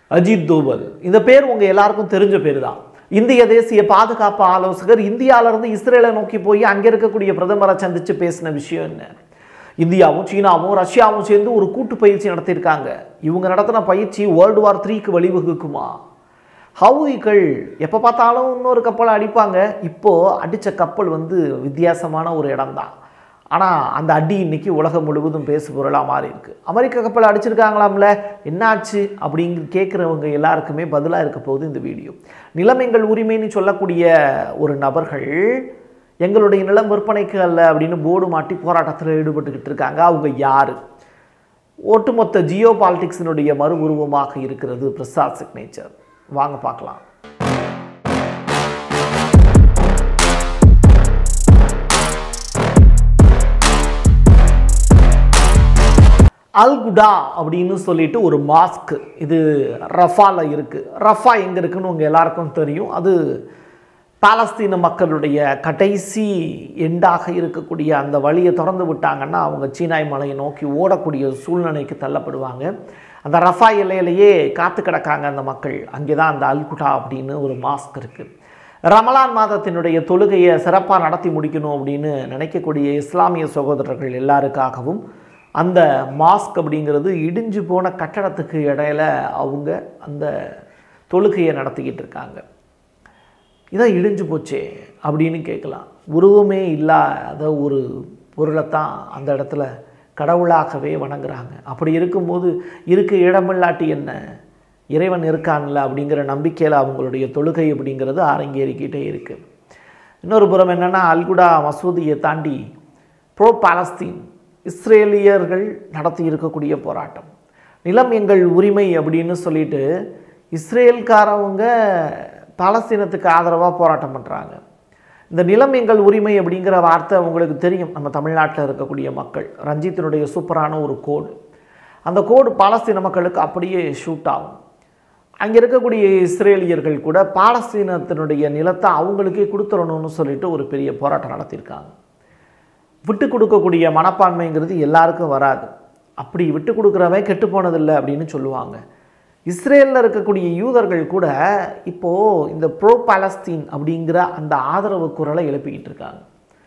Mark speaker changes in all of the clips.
Speaker 1: அஜித் தோவல் இந்த பேர் உங்க எல்லாருக்கும் தெரிஞ்ச பேர் தான் இந்திய தேசிய பாதுகாப்பு ஆலோசகர் இந்தியால இருந்து இஸ்ரேலை நோக்கி போய் அங்க இருக்கக்கூடிய பிரதமரை சந்திச்சு பேசின விஷயம் என்ன இந்தியாவும் சீனாவும் ரஷ்யாவும் சேர்ந்து ஒரு கூட்டு பயிற்சி நடத்தியிருக்காங்க இவங்க நடத்தின பயிற்சி வேர்ல்டு வார் த்ரீக்கு வழிவகுக்குமா ஹவுதிகள் எப்போ பார்த்தாலும் இன்னொரு கப்பலை அடிப்பாங்க இப்போ அடித்த கப்பல் வந்து வித்தியாசமான ஒரு இடம்தான் ஆனால் அந்த அடி இன்னைக்கு உலகம் முழுவதும் பேசு பொருளாக மாறி இருக்கு அமெரிக்க கப்பலை அடிச்சிருக்காங்களாம்ல என்னாச்சு அப்படிங்கிற கேட்குறவங்க எல்லாருக்குமே பதிலாக இருக்க போகுது இந்த வீடியோ நிலம் எங்கள் உரிமைன்னு சொல்லக்கூடிய ஒரு நபர்கள் எங்களுடைய நிலம் விற்பனைக்கு அல்ல அப்படின்னு போர்டு மாட்டி போராட்டத்தில் ஈடுபட்டுக்கிட்டு இருக்காங்க அவங்க யார் ஒட்டுமொத்த ஜியோ பாலிட்டிக்ஸினுடைய மறு உருவமாக இருக்கிறது பிரசாத் சிக்னேச்சர் வாங்க பார்க்கலாம் அல்குடா அப்படின்னு சொல்லிட்டு ஒரு மாஸ்க் இது ரஃபால இருக்கு ரஃபா எங்க இருக்குன்னு உங்க எல்லாருக்கும் தெரியும் அது பாலஸ்தீன மக்களுடைய கடைசி எண்டாக இருக்கக்கூடிய அந்த வழியை திறந்து விட்டாங்கன்னா அவங்க சீனாய் மலையை நோக்கி ஓடக்கூடிய சூழ்நிலைக்கு தள்ளப்படுவாங்க அந்த ரஃபா எல்லையிலேயே காத்து கிடக்காங்க அந்த மக்கள் அங்கே தான் அந்த அல்குடா அப்படின்னு ஒரு மாஸ்க் இருக்குது ரமலான் மாதத்தினுடைய தொழுகையை சிறப்பாக நடத்தி முடிக்கணும் அப்படின்னு நினைக்கக்கூடிய இஸ்லாமிய சகோதரர்கள் எல்லாருக்காகவும் அந்த மாஸ்க் அப்படிங்கிறது இடிஞ்சு போன கட்டடத்துக்கு இடையில அவங்க அந்த தொழுகையை நடத்திக்கிட்டு இருக்காங்க இதான் இடிஞ்சு போச்சே அப்படின்னு கேட்கலாம் உருவமே இல்லாத ஒரு பொருளைத்தான் அந்த இடத்துல கடவுளாகவே வணங்குறாங்க அப்படி இருக்கும்போது இருக்க இடமில்லாட்டி என்ன இறைவன் இருக்கான்ல அப்படிங்கிற நம்பிக்கையில் அவங்களுடைய தொழுகை அப்படிங்கிறது அரங்கேறிக்கிட்டே இருக்குது இன்னொரு புறம் என்னென்னா அல்குடா மசூதியை தாண்டி ப்ரோ பாலஸ்தீன் இஸ்ரேலியர்கள் நடத்தி இருக்கக்கூடிய போராட்டம் நிலம் எங்கள் உரிமை அப்படின்னு சொல்லிட்டு இஸ்ரேல்காரவங்க பாலஸ்தீனத்துக்கு ஆதரவாக போராட்டம் பண்ணுறாங்க இந்த நிலம் எங்கள் உரிமை அப்படிங்கிற வார்த்தை உங்களுக்கு தெரியும் நம்ம தமிழ்நாட்டில் இருக்கக்கூடிய மக்கள் ரஞ்சித்தினுடைய சூப்பரான ஒரு கோடு அந்த கோடு பாலஸ்தீன மக்களுக்கு அப்படியே ஷூட் ஆகும் அங்கே இருக்கக்கூடிய இஸ்ரேலியர்கள் கூட பாலஸ்தீனத்தினுடைய நிலத்தை அவங்களுக்கே கொடுத்துடணும்னு சொல்லிட்டு ஒரு பெரிய போராட்டம் நடத்தியிருக்காங்க விட்டு கொடுக்கக்கூடிய மனப்பான்மைங்கிறது எல்லாருக்கும் வராது அப்படி விட்டு கொடுக்குறவன் கெட்டு போனதில்லை அப்படின்னு சொல்லுவாங்க இஸ்ரேலில் இருக்கக்கூடிய யூதர்கள் கூட இப்போது இந்த ப்ரோ பாலஸ்தீன் அப்படிங்கிற அந்த ஆதரவு குரலை எழுப்பிக்கிட்டு இருக்காங்க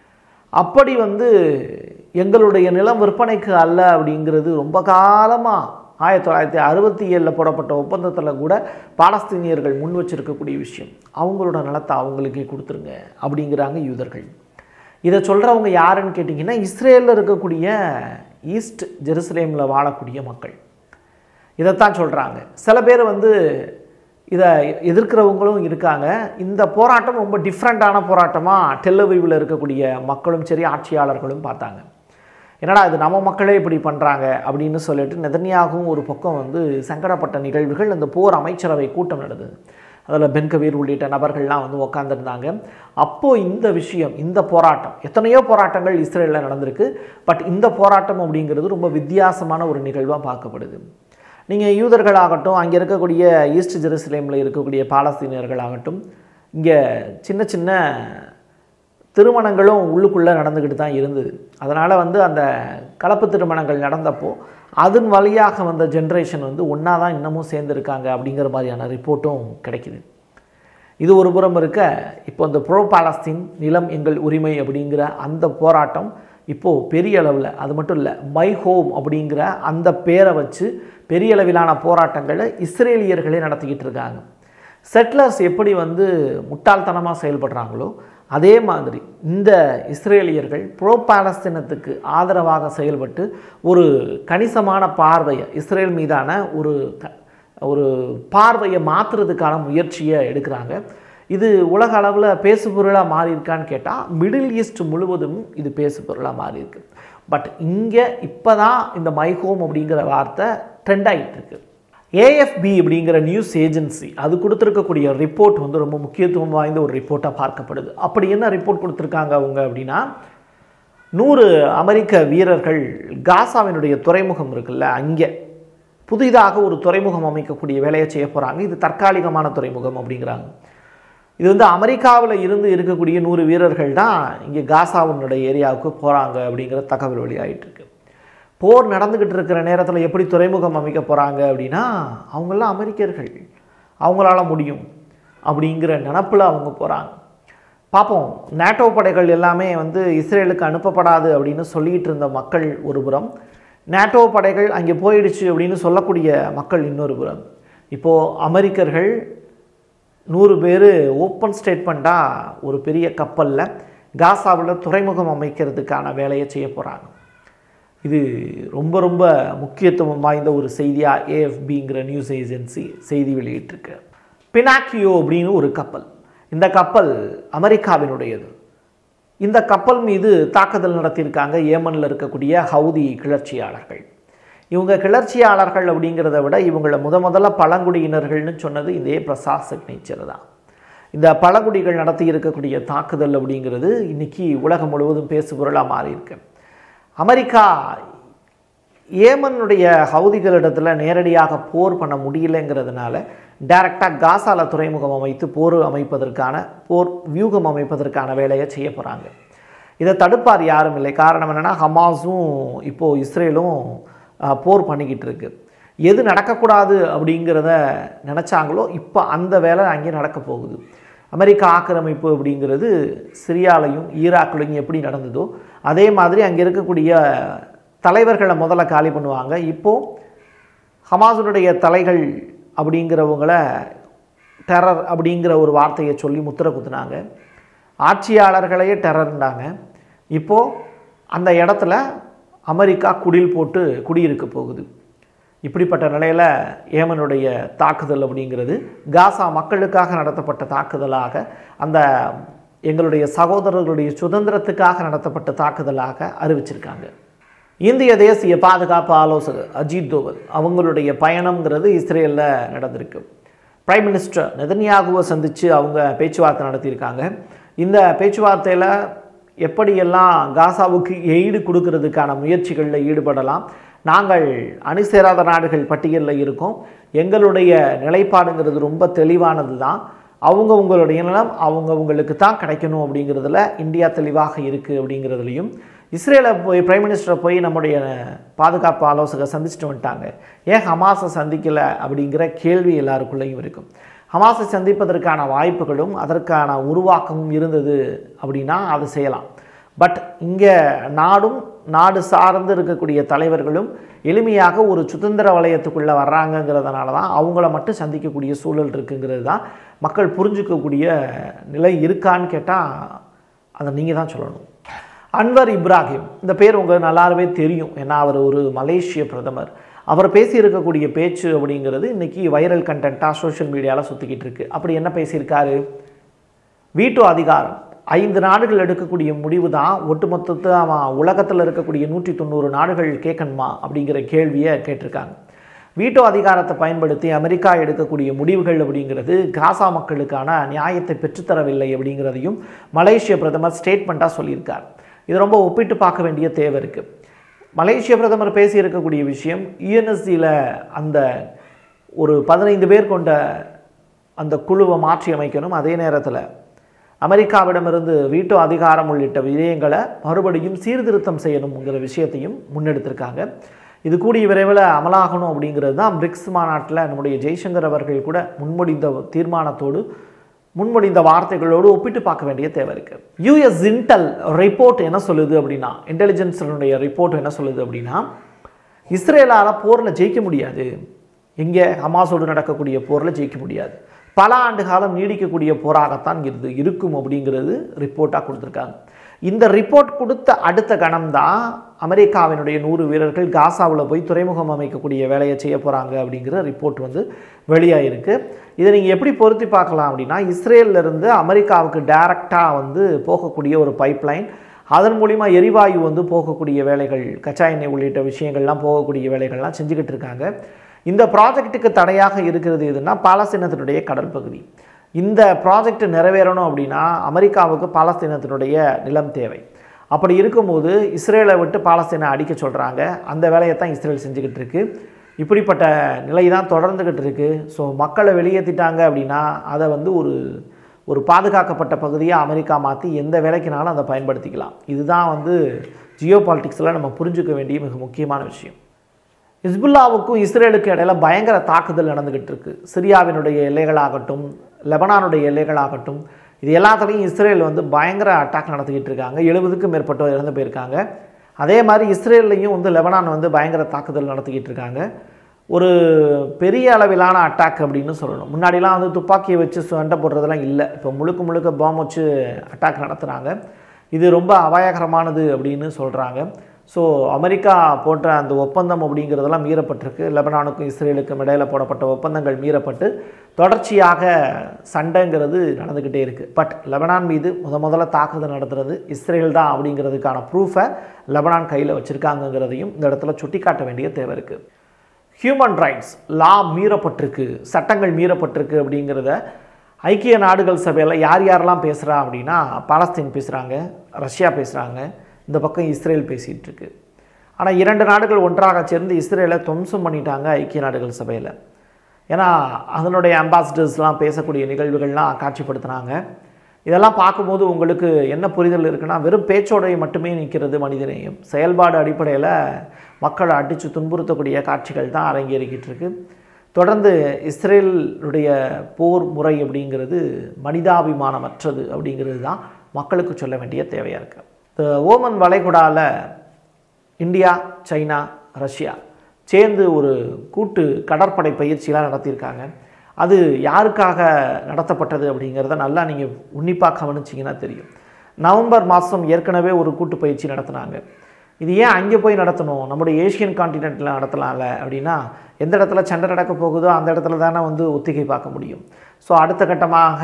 Speaker 1: அப்படி வந்து எங்களுடைய நிலம் விற்பனைக்கு அல்ல அப்படிங்கிறது ரொம்ப காலமாக ஆயிரத்தி தொள்ளாயிரத்தி அறுபத்தி ஏழில் போடப்பட்ட ஒப்பந்தத்தில் கூட பாலஸ்தீனியர்கள் முன் வச்சிருக்கக்கூடிய விஷயம் அவங்களோட நிலத்தை அவங்களுக்கே கொடுத்துருங்க அப்படிங்கிறாங்க யூதர்கள் இதை சொல்கிறவங்க யாருன்னு கேட்டிங்கன்னா இஸ்ரேலில் இருக்கக்கூடிய ஈஸ்ட் ஜெருசலேமில் வாழக்கூடிய மக்கள் இதைத்தான் சொல்கிறாங்க சில பேர் வந்து இதை எதிர்க்கிறவங்களும் இருக்காங்க இந்த போராட்டம் ரொம்ப டிஃப்ரெண்ட்டான போராட்டமாக டெல்லவிவில் இருக்கக்கூடிய மக்களும் சரி ஆட்சியாளர்களும் பார்த்தாங்க என்னடா இது நம்ம மக்களே இப்படி பண்ணுறாங்க அப்படின்னு சொல்லிட்டு நெதன்யாகவும் ஒரு பக்கம் வந்து சங்கடப்பட்ட நிகழ்வுகள் அந்த போர் அமைச்சரவை கூட்டம் நடந்தது அதில் பென்கவீர் உள்ளிட்ட நபர்கள்லாம் வந்து உக்காந்துருந்தாங்க அப்போது இந்த விஷயம் இந்த போராட்டம் எத்தனையோ போராட்டங்கள் இஸ்ரேலில் நடந்திருக்கு பட் இந்த போராட்டம் அப்படிங்கிறது ரொம்ப வித்தியாசமான ஒரு நிகழ்வாக பார்க்கப்படுது நீங்கள் யூதர்களாகட்டும் அங்கே இருக்கக்கூடிய ஈஸ்ட் ஜெருசலேமில் இருக்கக்கூடிய பாலஸ்தீனியர்களாகட்டும் இங்கே சின்ன சின்ன திருமணங்களும் உள்ளுக்குள்ளே நடந்துக்கிட்டு தான் இருந்தது அதனால் வந்து அந்த கலப்பு திருமணங்கள் நடந்தப்போ அதன் வழியாக வந்த ஜென்ரேஷன் வந்து ஒன்றா தான் இன்னமும் சேர்ந்துருக்காங்க அப்படிங்கிற மாதிரியான ரிப்போர்ட்டும் கிடைக்குது இது ஒரு புறம் இருக்க இப்போ இந்த ப்ரோ பாலஸ்தீன் நிலம் எங்கள் உரிமை அப்படிங்கிற அந்த போராட்டம் இப்போது பெரிய அளவில் அது மட்டும் இல்லை மை ஹோம் அப்படிங்கிற அந்த பேரை வச்சு பெரிய அளவிலான போராட்டங்களை இஸ்ரேலியர்களே நடத்திக்கிட்டு இருக்காங்க செட்டிலர்ஸ் எப்படி வந்து முட்டாள்தனமாக செயல்படுறாங்களோ அதே மாதிரி இந்த இஸ்ரேலியர்கள் ப்ரோ பாலஸ்தீனத்துக்கு ஆதரவாக செயல்பட்டு ஒரு கணிசமான பார்வையை இஸ்ரேல் மீதான ஒரு க- ஒரு பார்வையை மாற்றுறதுக்கான முயற்சியை எடுக்கிறாங்க இது உலக அளவில் பேசுபொருளாக மாறி இருக்கான்னு கேட்டால் மிடில் ஈஸ்ட் முழுவதும் இது பேசுபொருளாக மாறி இருக்கு பட் இங்கே இப்போ தான் இந்த மை ஹோம் அப்படிங்கிற வார்த்தை ட்ரெண்ட் ஆகிட்டு இருக்கு ஏஎஃப்பி அப்படிங்கிற நியூஸ் ஏஜென்சி அது கொடுத்துருக்கக்கூடிய ரிப்போர்ட் வந்து ரொம்ப முக்கியத்துவம் வாய்ந்த ஒரு ரிப்போர்ட்டாக பார்க்கப்படுது அப்படி என்ன ரிப்போர்ட் கொடுத்துருக்காங்க அவங்க அப்படின்னா நூறு அமெரிக்க வீரர்கள் காசாவினுடைய துறைமுகம் இருக்குல்ல அங்கே புதிதாக ஒரு துறைமுகம் அமைக்கக்கூடிய வேலையை செய்ய போகிறாங்க இது தற்காலிகமான துறைமுகம் அப்படிங்கிறாங்க இது வந்து அமெரிக்காவில் இருந்து இருக்கக்கூடிய நூறு வீரர்கள் தான் இங்கே காசாவினுடைய ஏரியாவுக்கு போகிறாங்க அப்படிங்கிற தகவல் வெளியாகிட்டு இருக்கு போர் நடந்துக்கிட்டு இருக்கிற நேரத்தில் எப்படி துறைமுகம் அமைக்க போகிறாங்க அப்படின்னா அவங்களாம் அமெரிக்கர்கள் அவங்களால முடியும் அப்படிங்கிற நினப்பில் அவங்க போகிறாங்க பார்ப்போம் நேட்டோ படைகள் எல்லாமே வந்து இஸ்ரேலுக்கு அனுப்பப்படாது அப்படின்னு சொல்லிட்டு இருந்த மக்கள் ஒரு புறம் நேட்டோ படைகள் அங்கே போயிடுச்சு அப்படின்னு சொல்லக்கூடிய மக்கள் இன்னொரு புறம் இப்போது அமெரிக்கர்கள் நூறு பேர் ஓப்பன் ஸ்டேட்மெண்ட்டாக ஒரு பெரிய கப்பலில் காசாவில் துறைமுகம் அமைக்கிறதுக்கான வேலையை செய்ய போகிறாங்க இது ரொம்ப ரொம்ப முக்கியத்துவம் வாய்ந்த ஒரு செய்தியாக ஏஎஃபிங்கிற நியூஸ் ஏஜென்சி செய்தி வெளியிட்டிருக்கு பினாக்கியோ அப்படின்னு ஒரு கப்பல் இந்த கப்பல் அமெரிக்காவினுடையது இந்த கப்பல் மீது தாக்குதல் நடத்தியிருக்காங்க ஏமனில் இருக்கக்கூடிய ஹவுதி கிளர்ச்சியாளர்கள் இவங்க கிளர்ச்சியாளர்கள் அப்படிங்கிறத விட இவங்கள முத முதல்ல பழங்குடியினர்கள்னு சொன்னது இதே பிரசாத் சிக்னேச்சர் தான் இந்த பழங்குடிகள் நடத்தி இருக்கக்கூடிய தாக்குதல் அப்படிங்கிறது இன்னைக்கு உலகம் முழுவதும் பேசுபொருளாக மாறியிருக்கு அமெரிக்கா ஏமனுடைய ஹவுதிகளிடத்தில் நேரடியாக போர் பண்ண முடியலைங்கிறதுனால டைரக்டாக காசால துறைமுகம் அமைத்து போர் அமைப்பதற்கான போர் வியூகம் அமைப்பதற்கான வேலையை செய்ய போகிறாங்க இதை தடுப்பார் யாரும் இல்லை காரணம் என்னென்னா ஹமாஸும் இப்போது இஸ்ரேலும் அஹ், போர் பண்ணிக்கிட்டு இருக்கு எது நடக்கக்கூடாது அப்படிங்கிறத நினச்சாங்களோ இப்போ அந்த வேலை அங்கே நடக்க போகுது அமெரிக்கா ஆக்கிரமிப்பு அப்படிங்கிறது சிரியாலையும் ஈராக்லையும் எப்படி நடந்ததோ அதே மாதிரி அங்கே இருக்கக்கூடிய தலைவர்களை முதல்ல காலி பண்ணுவாங்க இப்போது ஹமாஸுடைய தலைகள் அப்படிங்கிறவங்கள டெரர் அப்படிங்கிற ஒரு வார்த்தையை சொல்லி முத்திர குத்துனாங்க ஆட்சியாளர்களையே டெரர்ண்டாங்க இப்போது அந்த இடத்துல அமெரிக்கா குடில் போட்டு குடியிருக்க போகுது இப்படிப்பட்ட நிலையில் ஏமனுடைய தாக்குதல் அப்படிங்கிறது காசா மக்களுக்காக நடத்தப்பட்ட தாக்குதலாக அந்த எங்களுடைய சகோதரர்களுடைய சுதந்திரத்துக்காக நடத்தப்பட்ட தாக்குதலாக அறிவிச்சிருக்காங்க இந்திய தேசிய பாதுகாப்பு ஆலோசகர் அஜித் தோவல் அவங்களுடைய பயணம்ங்கிறது இஸ்ரேலில் நடந்திருக்கு பிரைம் மினிஸ்டர் நெதன்யாகுவை சந்தித்து அவங்க பேச்சுவார்த்தை நடத்தியிருக்காங்க இந்த பேச்சுவார்த்தையில் எப்படியெல்லாம் காசாவுக்கு எய்டு கொடுக்கறதுக்கான முயற்சிகளில் ஈடுபடலாம் நாங்கள் அணி சேராத நாடுகள் பட்டியலில் இருக்கோம் எங்களுடைய நிலைப்பாடுங்கிறது ரொம்ப தெளிவானது தான் அவங்க உங்களுடைய நிலம் அவங்க உங்களுக்கு தான் கிடைக்கணும் அப்படிங்கிறதுல இந்தியா தெளிவாக இருக்குது அப்படிங்கிறதுலையும் இஸ்ரேலை போய் பிரைம் மினிஸ்டரை போய் நம்முடைய பாதுகாப்பு ஆலோசகர் சந்திச்சுட்டு வந்துட்டாங்க ஏன் ஹமாஸை சந்திக்கலை அப்படிங்கிற கேள்வி எல்லாருக்குள்ளேயும் இருக்கும் ஹமாஸை சந்திப்பதற்கான வாய்ப்புகளும் அதற்கான உருவாக்கமும் இருந்தது அப்படின்னா அதை செய்யலாம் பட் இங்கே நாடும் நாடு சார்ந்து இருக்கக்கூடிய தலைவர்களும் எளிமையாக ஒரு சுதந்திர வலயத்துக்குள்ளே வர்றாங்கங்கிறதுனால தான் அவங்கள மட்டும் சந்திக்கக்கூடிய சூழல் இருக்குங்கிறது தான் மக்கள் புரிஞ்சுக்கக்கூடிய நிலை இருக்கான்னு கேட்டால் அதை நீங்கள் தான் சொல்லணும் அன்வர் இப்ராஹிம் இந்த பேர் உங்களுக்கு நல்லாவே தெரியும் ஏன்னா அவர் ஒரு மலேசிய பிரதமர் அவர் பேசியிருக்கக்கூடிய பேச்சு அப்படிங்கிறது இன்றைக்கி வைரல் கண்டென்ட்டாக சோஷியல் மீடியாவில் சுற்றிக்கிட்டு இருக்கு அப்படி என்ன பேசியிருக்காரு வீட்டோ அதிகாரம் ஐந்து நாடுகள் எடுக்கக்கூடிய முடிவு தான் ஒட்டுமொத்தத்தை உலகத்தில் இருக்கக்கூடிய நூற்றி தொண்ணூறு நாடுகள் கேட்கணுமா அப்படிங்கிற கேள்வியை கேட்டிருக்காங்க வீட்டோ அதிகாரத்தை பயன்படுத்தி அமெரிக்கா எடுக்கக்கூடிய முடிவுகள் அப்படிங்கிறது காசா மக்களுக்கான நியாயத்தை பெற்றுத்தரவில்லை அப்படிங்கிறதையும் மலேசிய பிரதமர் ஸ்டேட்மெண்ட்டாக சொல்லியிருக்கார் இது ரொம்ப ஒப்பிட்டு பார்க்க வேண்டிய தேவை இருக்குது மலேசிய பிரதமர் பேசியிருக்கக்கூடிய விஷயம் யுஎன்எஸ்சியில் அந்த ஒரு பதினைந்து பேர் கொண்ட அந்த குழுவை மாற்றி அமைக்கணும் அதே நேரத்தில் அமெரிக்காவிடமிருந்து வீட்டோ அதிகாரம் உள்ளிட்ட விஷயங்களை மறுபடியும் சீர்திருத்தம் செய்யணுங்கிற விஷயத்தையும் முன்னெடுத்திருக்காங்க இது கூடிய விரைவில் அமலாகணும் அப்படிங்கிறது தான் பிரிக்ஸ் மாநாட்டில் நம்முடைய ஜெய்சங்கர் அவர்கள் கூட முன்மொழிந்த தீர்மானத்தோடு முன்மொழிந்த வார்த்தைகளோடு ஒப்பிட்டு பார்க்க வேண்டிய தேவை இருக்குது யூஎஸ் இன்டெல் ரிப்போர்ட் என்ன சொல்லுது அப்படின்னா இன்டெலிஜென்ஸினுடைய ரிப்போர்ட் என்ன சொல்லுது அப்படின்னா இஸ்ரேலால் போரில் ஜெயிக்க முடியாது எங்கே ஹமாஸோடு நடக்கக்கூடிய போரில் ஜெயிக்க முடியாது பல ஆண்டு காலம் நீடிக்கக்கூடிய போராகத்தான் இது இருக்கும் அப்படிங்கிறது ரிப்போர்ட்டாக கொடுத்துருக்காங்க இந்த ரிப்போர்ட் கொடுத்த அடுத்த கணம் தான் அமெரிக்காவினுடைய நூறு வீரர்கள் காசாவில் போய் துறைமுகம் அமைக்கக்கூடிய வேலையை செய்ய போகிறாங்க அப்படிங்கிற ரிப்போர்ட் வந்து வெளியாகிருக்கு இதை நீங்கள் எப்படி பொருத்தி பார்க்கலாம் அப்படின்னா இஸ்ரேல்ல இருந்து அமெரிக்காவுக்கு டைரக்டாக வந்து போகக்கூடிய ஒரு பைப்லைன் அதன் மூலிமா எரிவாயு வந்து போகக்கூடிய வேலைகள் கச்சா எண்ணெய் உள்ளிட்ட விஷயங்கள்லாம் போகக்கூடிய வேலைகள்லாம் செஞ்சுக்கிட்டு இருக்காங்க இந்த ப்ராஜெக்ட்டுக்கு தடையாக இருக்கிறது எதுனா பாலஸ்தீனத்தினுடைய கடல் பகுதி இந்த ப்ராஜெக்ட் நிறைவேறணும் அப்படின்னா அமெரிக்காவுக்கு பாலஸ்தீனத்தினுடைய நிலம் தேவை அப்படி இருக்கும்போது இஸ்ரேலை விட்டு பாலஸ்தீனை அடிக்க சொல்கிறாங்க அந்த வேலையை தான் இஸ்ரேல் செஞ்சுக்கிட்டு இருக்கு இப்படிப்பட்ட நிலை தான் தொடர்ந்துக்கிட்டு இருக்கு ஸோ மக்களை வெளியேற்றிட்டாங்க அப்படின்னா அதை வந்து ஒரு ஒரு பாதுகாக்கப்பட்ட பகுதியை அமெரிக்கா மாற்றி எந்த வேலைக்குனாலும் அதை பயன்படுத்திக்கலாம் இதுதான் வந்து ஜியோ பாலிட்டிக்ஸில் நம்ம புரிஞ்சுக்க வேண்டிய மிக முக்கியமான விஷயம் ஹிஸ்புல்லாவுக்கும் இஸ்ரேலுக்கும் இடையில பயங்கர தாக்குதல் நடந்துகிட்டு இருக்கு சிரியாவினுடைய எல்லைகளாகட்டும் லெபனானுடைய எல்லைகளாகட்டும் இது எல்லாத்துலேயும் இஸ்ரேல் வந்து பயங்கர அட்டாக் நடத்திக்கிட்டு இருக்காங்க எழுபதுக்கும் மேற்பட்டோர் இறந்து போயிருக்காங்க அதே மாதிரி இஸ்ரேல்லையும் வந்து லெபனான் வந்து பயங்கர தாக்குதல் நடத்திக்கிட்டு இருக்காங்க ஒரு பெரிய அளவிலான அட்டாக் அப்படின்னு சொல்லணும் முன்னாடிலாம் வந்து துப்பாக்கியை வச்சு சண்டை போடுறதெல்லாம் இல்லை இப்போ முழுக்க முழுக்க பாம் வச்சு அட்டாக் நடத்துகிறாங்க இது ரொம்ப அபாயகரமானது அப்படின்னு சொல்கிறாங்க ஸோ அமெரிக்கா போட்ட அந்த ஒப்பந்தம் அப்படிங்கிறதெல்லாம் மீறப்பட்டிருக்கு லெபனானுக்கும் இஸ்ரேலுக்கும் இடையில போடப்பட்ட ஒப்பந்தங்கள் மீறப்பட்டு தொடர்ச்சியாக சண்டைங்கிறது நடந்துக்கிட்டே இருக்குது பட் லெபனான் மீது முத முதல்ல தாக்குதல் நடத்துறது இஸ்ரேல் தான் அப்படிங்கிறதுக்கான ப்ரூஃபை லெபனான் கையில் வச்சுருக்காங்கங்கிறதையும் இந்த இடத்துல சுட்டிக்காட்ட வேண்டிய தேவை இருக்குது ஹியூமன் ரைட்ஸ் லா மீறப்பட்டிருக்கு சட்டங்கள் மீறப்பட்டிருக்கு அப்படிங்கிறத ஐக்கிய நாடுகள் சபையில் யார் யாரெல்லாம் பேசுகிறா அப்படின்னா பாலஸ்தீன் பேசுகிறாங்க ரஷ்யா பேசுகிறாங்க இந்த பக்கம் இஸ்ரேல் பேசிகிட்டு இருக்கு ஆனால் இரண்டு நாடுகள் ஒன்றாக சேர்ந்து இஸ்ரேலை துவம்சம் பண்ணிட்டாங்க ஐக்கிய நாடுகள் சபையில் ஏன்னா அதனுடைய அம்பாசிடர்ஸ்லாம் பேசக்கூடிய நிகழ்வுகள்லாம் காட்சிப்படுத்துனாங்க இதெல்லாம் பார்க்கும்போது உங்களுக்கு என்ன புரிதல் இருக்குன்னா வெறும் பேச்சோடைய மட்டுமே நிற்கிறது மனிதநேயம் செயல்பாடு அடிப்படையில் மக்களை அடித்து துன்புறுத்தக்கூடிய காட்சிகள் தான் அரங்கேறிக்கிட்டு இருக்கு தொடர்ந்து இஸ்ரேலுடைய போர் முறை அப்படிங்கிறது மனிதாபிமானமற்றது அப்படிங்கிறது தான் மக்களுக்கு சொல்ல வேண்டிய தேவையாக இருக்குது இந்த ஓமன் வளைகுடாவில் இந்தியா சைனா ரஷ்யா சேர்ந்து ஒரு கூட்டு கடற்படை பயிற்சியெலாம் நடத்தியிருக்காங்க அது யாருக்காக நடத்தப்பட்டது அப்படிங்கிறத நல்லா நீங்கள் உன்னிப்பாக கவனிச்சிங்கன்னா தெரியும் நவம்பர் மாதம் ஏற்கனவே ஒரு கூட்டு பயிற்சி நடத்தினாங்க இது ஏன் அங்கே போய் நடத்தணும் நம்முடைய ஏஷியன் காண்டினென்ட்டில் நடத்தலாம்ல அப்படின்னா எந்த இடத்துல சண்டை நடக்க போகுதோ அந்த இடத்துல தானே வந்து ஒத்திகை பார்க்க முடியும் ஸோ அடுத்த கட்டமாக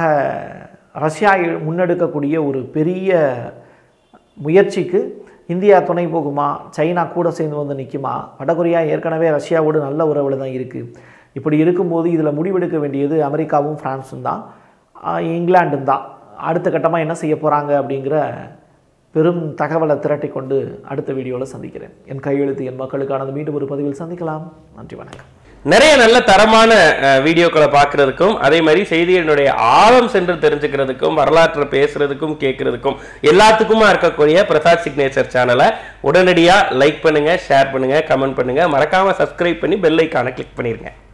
Speaker 1: ரஷ்யா முன்னெடுக்கக்கூடிய ஒரு பெரிய முயற்சிக்கு இந்தியா துணை போகுமா சைனா கூட சேர்ந்து வந்து நிற்குமா வடகொரியா ஏற்கனவே ரஷ்யாவோடு நல்ல உறவில் தான் இருக்குது இப்படி இருக்கும்போது இதில் முடிவெடுக்க வேண்டியது அமெரிக்காவும் ஃப்ரான்ஸும் தான் இங்கிலாண்டும் தான் அடுத்த கட்டமாக என்ன செய்ய போகிறாங்க அப்படிங்கிற பெரும் தகவலை திரட்டி கொண்டு அடுத்த வீடியோவில் சந்திக்கிறேன் என் கையெழுத்து என் மக்களுக்கானது மீண்டும் ஒரு பதிவில் சந்திக்கலாம் நன்றி வணக்கம்
Speaker 2: நிறைய நல்ல தரமான அஹ், வீடியோக்களை பார்க்கறதுக்கும் அதே மாதிரி செய்திகளினுடைய ஆழம் சென்று தெரிஞ்சுக்கிறதுக்கும் வரலாற்றை பேசுறதுக்கும் கேட்கறதுக்கும் எல்லாத்துக்குமா இருக்கக்கூடிய பிரசாத் சிக்னேச்சர் சேனலை உடனடியாக லைக் பண்ணுங்க ஷேர் பண்ணுங்க கமெண்ட் பண்ணுங்க மறக்காம சப்ஸ்கிரைப் பண்ணி பெல் ஐக்கானை கிளிக் பண்ணிருங்க